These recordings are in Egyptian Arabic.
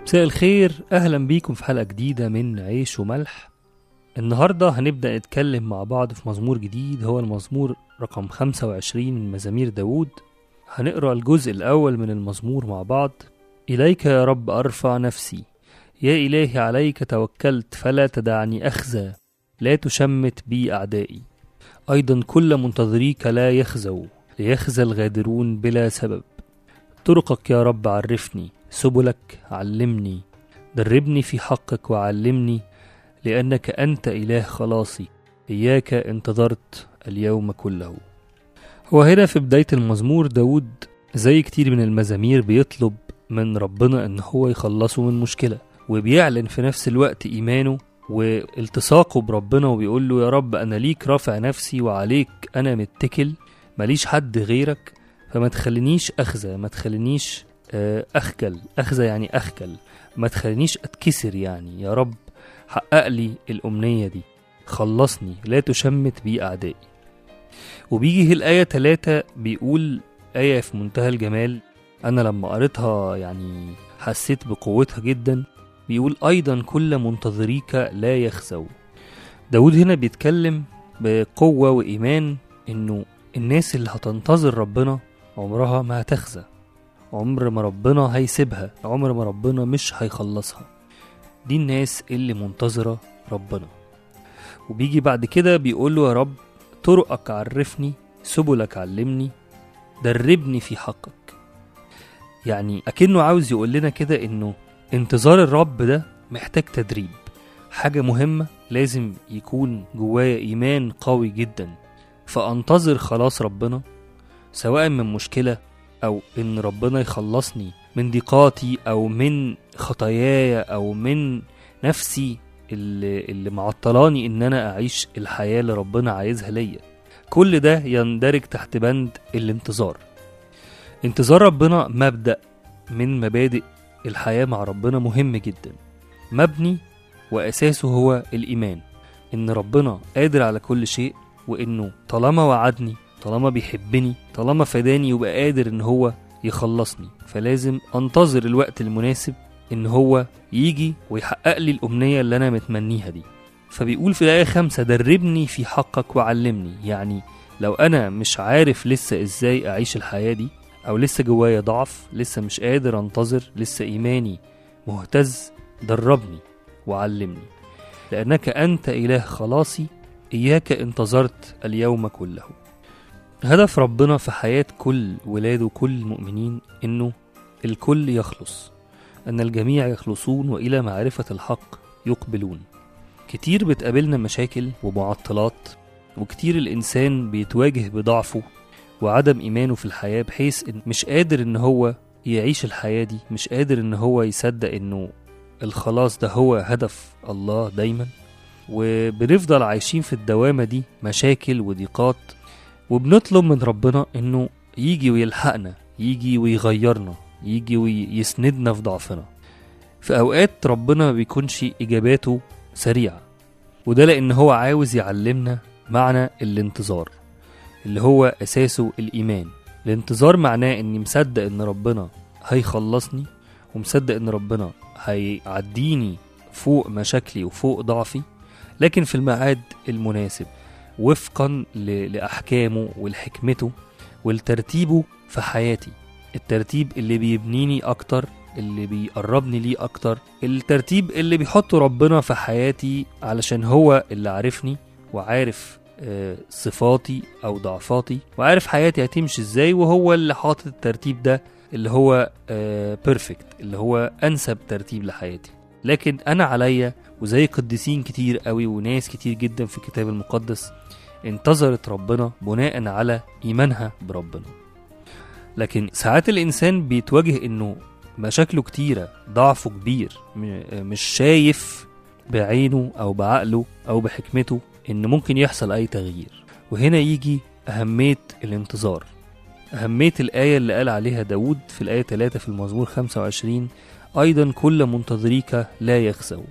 مساء الخير أهلا بيكم في حلقة جديدة من عيش وملح النهاردة هنبدأ نتكلم مع بعض في مزمور جديد هو المزمور رقم 25 من مزامير داوود هنقرأ الجزء الأول من المزمور مع بعض إليك يا رب أرفع نفسي يا إلهي عليك توكلت فلا تدعني أخزى لا تشمت بي أعدائي أيضا كل منتظريك لا يخزوا ليخزى الغادرون بلا سبب طرقك يا رب عرفني سبلك علمني دربني في حقك وعلمني لأنك أنت إله خلاصي إياك انتظرت اليوم كله هو هنا في بداية المزمور داود زي كتير من المزامير بيطلب من ربنا إن هو يخلصه من مشكلة وبيعلن في نفس الوقت إيمانه والتصاقه بربنا وبيقول له يا رب أنا ليك رافع نفسي وعليك أنا متكل ماليش حد غيرك فما تخلينيش أخزى ما تخلينيش آه، أخجل أخزى يعني أخجل ما تخلينيش أتكسر يعني يا رب حقق لي الأمنية دي خلصني لا تشمت بي أعدائي وبيجي الآية تلاتة بيقول آية في منتهى الجمال أنا لما قريتها يعني حسيت بقوتها جدا بيقول أيضا كل منتظريك لا يخزوا داود هنا بيتكلم بقوة وإيمان إنه الناس اللي هتنتظر ربنا عمرها ما هتخزى عمر ما ربنا هيسيبها عمر ما ربنا مش هيخلصها دي الناس اللي منتظرة ربنا وبيجي بعد كده بيقول له يا رب طرقك عرفني سبلك علمني دربني في حقك يعني أكنه عاوز يقول لنا كده إنه انتظار الرب ده محتاج تدريب حاجة مهمة لازم يكون جوايا إيمان قوي جدا فأنتظر خلاص ربنا سواء من مشكلة أو إن ربنا يخلصني من ضيقاتي أو من خطاياي أو من نفسي اللي, اللي معطلاني إن أنا أعيش الحياة اللي ربنا عايزها ليا كل ده يندرج تحت بند الانتظار انتظار ربنا مبدأ من مبادئ الحياة مع ربنا مهم جدا مبني وأساسه هو الإيمان إن ربنا قادر على كل شيء وإنه طالما وعدني طالما بيحبني طالما فداني يبقى قادر إن هو يخلصني فلازم أنتظر الوقت المناسب إن هو يجي ويحقق لي الأمنية اللي أنا متمنيها دي فبيقول في الآية خمسة دربني في حقك وعلمني يعني لو أنا مش عارف لسه إزاي أعيش الحياة دي أو لسه جوايا ضعف لسه مش قادر أنتظر لسه إيماني مهتز دربني وعلمني لأنك أنت إله خلاصي إياك انتظرت اليوم كله هدف ربنا في حياة كل ولاده كل المؤمنين إنه الكل يخلص أن الجميع يخلصون وإلى معرفة الحق يقبلون كتير بتقابلنا مشاكل ومعطلات وكتير الإنسان بيتواجه بضعفه وعدم إيمانه في الحياة بحيث إن مش قادر إن هو يعيش الحياة دي مش قادر إن هو يصدق إنه الخلاص ده هو هدف الله دايما وبنفضل عايشين في الدوامة دي مشاكل وضيقات وبنطلب من ربنا إنه يجي ويلحقنا يجي ويغيرنا يجي ويسندنا في ضعفنا في أوقات ربنا ما بيكونش إجاباته سريعة وده لأن هو عاوز يعلمنا معنى الانتظار اللي هو أساسه الإيمان الانتظار معناه إني مصدق إن ربنا هيخلصني ومصدق إن ربنا هيعديني فوق مشاكلي وفوق ضعفي لكن في الميعاد المناسب وفقا ل- لأحكامه ولحكمته ولترتيبه في حياتي الترتيب اللي بيبنيني أكتر اللي بيقربني ليه أكتر الترتيب اللي بيحطه ربنا في حياتي علشان هو اللي عارفني وعارف آه، صفاتي أو ضعفاتي وعارف حياتي هتمشي ازاي وهو اللي حاطط الترتيب ده اللي هو بيرفكت اللي هو أنسب ترتيب لحياتي لكن أنا عليا وزي قديسين كتير قوي وناس كتير جدا في الكتاب المقدس انتظرت ربنا بناء على إيمانها بربنا لكن ساعات الإنسان بيتواجه إنه مشاكله كتيرة ضعفه كبير م- مش شايف بعينه أو بعقله أو بحكمته إن ممكن يحصل أي تغيير وهنا يجي أهمية الانتظار أهمية الآية اللي قال عليها داود في الآية 3 في المزمور 25 أيضا كل منتظريك لا يخزوا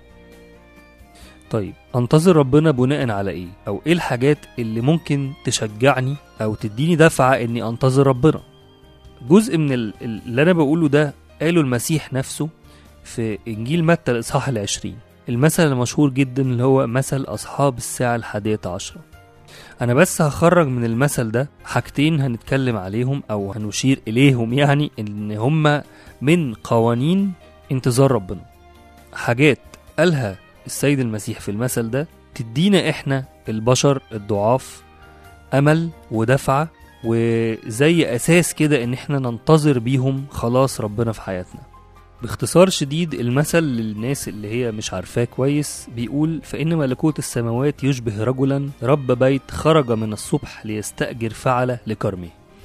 طيب انتظر ربنا بناء على ايه او ايه الحاجات اللي ممكن تشجعني او تديني دفعه اني انتظر ربنا جزء من ال- ال- اللي انا بقوله ده قاله المسيح نفسه في إنجيل متى الإصحاح العشرين المثل المشهور جدا اللي هو مثل أصحاب الساعة الحادية عشرة أنا بس هخرج من المثل ده حاجتين هنتكلم عليهم أو هنشير إليهم يعني إن هما من قوانين انتظار ربنا حاجات قالها السيد المسيح في المثل ده تدينا إحنا البشر الضعاف أمل ودفعة وزي أساس كده إن إحنا ننتظر بيهم خلاص ربنا في حياتنا باختصار شديد المثل للناس اللي هي مش عارفاه كويس بيقول فإن ملكوت السماوات يشبه رجلا رب بيت خرج من الصبح ليستأجر فعلة لكرمه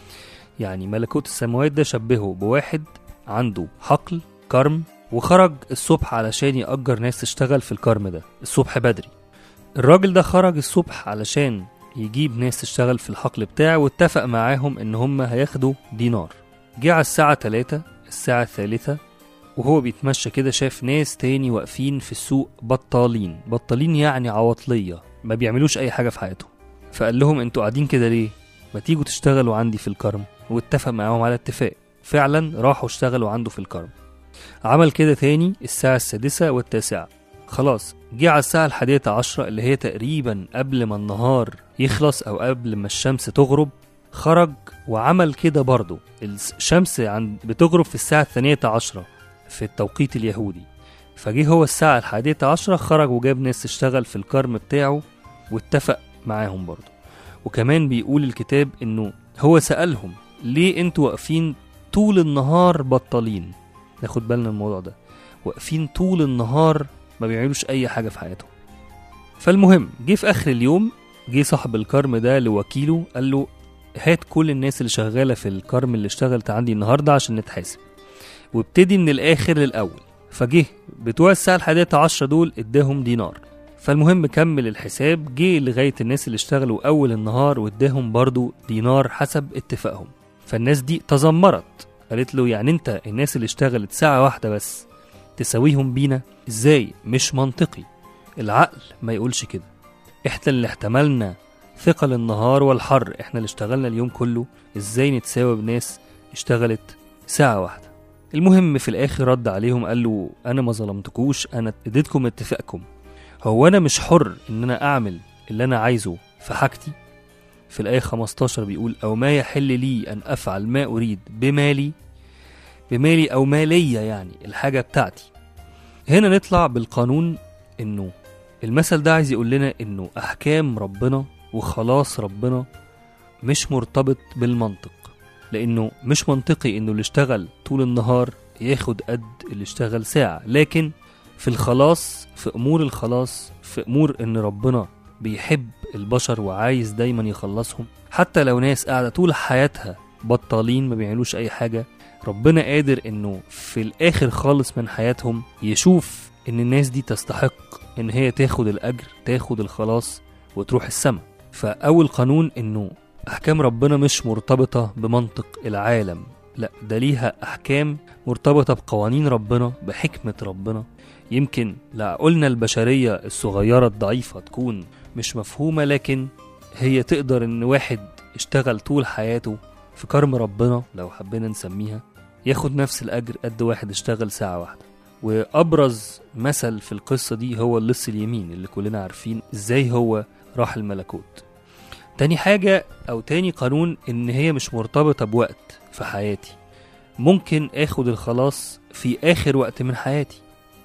يعني ملكوت السماوات ده شبهه بواحد عنده حقل كرم وخرج الصبح علشان يأجر ناس تشتغل في الكرم ده الصبح بدري الراجل ده خرج الصبح علشان يجيب ناس تشتغل في الحقل بتاعه واتفق معاهم ان هم هياخدوا دينار جه على الساعة 3 الساعة الثالثة وهو بيتمشى كده شاف ناس تاني واقفين في السوق بطالين بطالين يعني عواطلية ما بيعملوش أي حاجة في حياتهم فقال لهم انتوا قاعدين كده ليه ما تيجوا تشتغلوا عندي في الكرم واتفق معاهم على اتفاق فعلا راحوا اشتغلوا عنده في الكرم عمل كده تاني الساعة السادسة والتاسعة خلاص جه على الساعة الحادية عشرة اللي هي تقريبا قبل ما النهار يخلص أو قبل ما الشمس تغرب خرج وعمل كده برضه الشمس عند بتغرب في الساعة الثانية عشرة في التوقيت اليهودي فجه هو الساعة الحادية عشرة خرج وجاب ناس تشتغل في الكرم بتاعه واتفق معاهم برضه وكمان بيقول الكتاب انه هو سألهم ليه انتوا واقفين طول النهار بطالين ناخد بالنا من الموضوع ده واقفين طول النهار ما بيعملوش اي حاجة في حياتهم فالمهم جه في اخر اليوم جه صاحب الكرم ده لوكيله قال له هات كل الناس اللي شغالة في الكرم اللي اشتغلت عندي النهاردة عشان نتحاسب وابتدي من الآخر للأول فجه بتوع الساعة الحادية عشرة دول اداهم دينار فالمهم كمل الحساب جه لغاية الناس اللي اشتغلوا أول النهار واداهم برضو دينار حسب اتفاقهم فالناس دي تذمرت قالت له يعني انت الناس اللي اشتغلت ساعة واحدة بس تساويهم بينا ازاي مش منطقي العقل ما يقولش كده احنا اللي احتملنا ثقل النهار والحر احنا اللي اشتغلنا اليوم كله ازاي نتساوي بناس اشتغلت ساعة واحدة المهم في الاخر رد عليهم قال له انا ما ظلمتكوش انا اديتكم اتفاقكم هو انا مش حر ان انا اعمل اللي انا عايزه في حاجتي في الآية 15 بيقول أو ما يحل لي أن أفعل ما أريد بمالي بمالي أو مالية يعني الحاجة بتاعتي هنا نطلع بالقانون إنه المثل ده عايز يقول لنا إنه أحكام ربنا وخلاص ربنا مش مرتبط بالمنطق لأنه مش منطقي إنه اللي اشتغل طول النهار ياخد قد اللي اشتغل ساعة لكن في الخلاص في أمور الخلاص في أمور إن ربنا بيحب البشر وعايز دايما يخلصهم حتى لو ناس قاعدة طول حياتها بطالين ما بيعملوش أي حاجة ربنا قادر إنه في الآخر خالص من حياتهم يشوف إن الناس دي تستحق إن هي تاخد الأجر تاخد الخلاص وتروح السما فأول قانون إنه أحكام ربنا مش مرتبطة بمنطق العالم لا ده ليها أحكام مرتبطة بقوانين ربنا بحكمة ربنا يمكن لعقولنا البشرية الصغيرة الضعيفة تكون مش مفهومة لكن هي تقدر إن واحد اشتغل طول حياته في كرم ربنا لو حبينا نسميها ياخد نفس الأجر قد واحد اشتغل ساعة واحدة وأبرز مثل في القصة دي هو اللص اليمين اللي كلنا عارفين ازاي هو راح الملكوت تاني حاجة أو تاني قانون إن هي مش مرتبطة بوقت في حياتي ممكن آخد الخلاص في آخر وقت من حياتي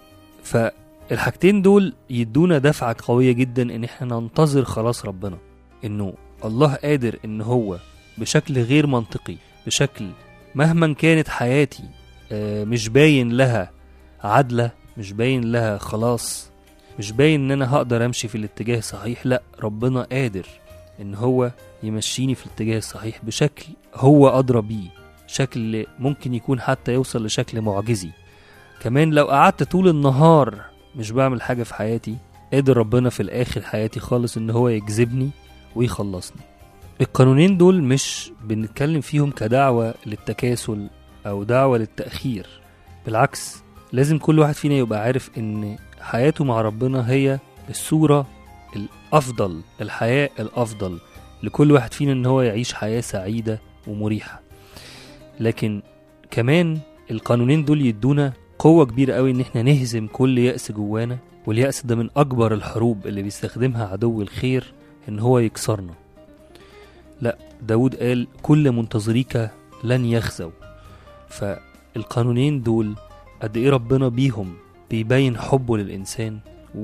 فالحاجتين دول يدونا دفعة قوية جدا إن احنا ننتظر خلاص ربنا إنه الله قادر إن هو بشكل غير منطقي بشكل مهما كانت حياتي آه، مش باين لها عدلة مش باين لها خلاص مش باين ان انا هقدر امشي في الاتجاه الصحيح لا ربنا قادر ان هو يمشيني في الاتجاه الصحيح بشكل هو ادرى بيه شكل ممكن يكون حتى يوصل لشكل معجزي كمان لو قعدت طول النهار مش بعمل حاجة في حياتي قادر ربنا في الآخر حياتي خالص إن هو يجذبني ويخلصني القانونين دول مش بنتكلم فيهم كدعوة للتكاسل أو دعوة للتأخير بالعكس لازم كل واحد فينا يبقى عارف إن حياته مع ربنا هي الصورة الأفضل الحياة الأفضل لكل واحد فينا إن هو يعيش حياة سعيدة ومريحة لكن كمان القانونين دول يدونا قوة كبيرة قوي ان احنا نهزم كل يأس جوانا واليأس ده من اكبر الحروب اللي بيستخدمها عدو الخير ان هو يكسرنا لا داود قال كل منتظريك لن يخزوا فالقانونين دول قد ايه ربنا بيهم بيبين حبه للإنسان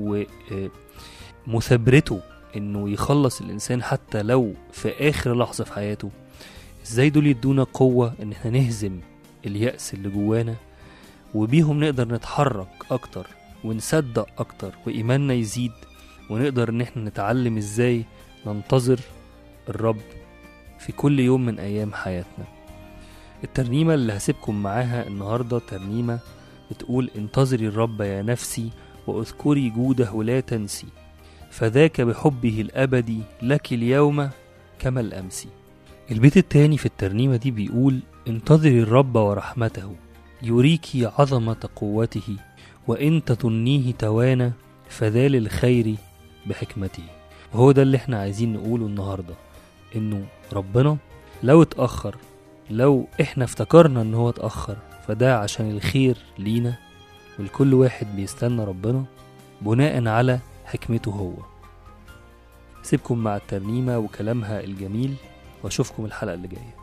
ومثابرته انه يخلص الإنسان حتى لو في آخر لحظة في حياته ازاي دول يدونا قوة ان احنا نهزم اليأس اللي جوانا وبيهم نقدر نتحرك أكتر ونصدق أكتر وإيماننا يزيد ونقدر إن احنا نتعلم ازاي ننتظر الرب في كل يوم من أيام حياتنا الترنيمة اللي هسيبكم معاها النهاردة ترنيمة بتقول انتظري الرب يا نفسي واذكري جوده لا تنسي فذاك بحبه الأبدي لك اليوم كما الأمس البيت التاني في الترنيمة دي بيقول انتظري الرب ورحمته يريك عظمة قوته وإن تظنيه توانى فذا للخير بحكمته وهو ده اللي احنا عايزين نقوله النهاردة انه ربنا لو اتأخر لو احنا افتكرنا ان هو اتأخر فده عشان الخير لينا ولكل واحد بيستنى ربنا بناء على حكمته هو سيبكم مع الترنيمة وكلامها الجميل واشوفكم الحلقة اللي جايه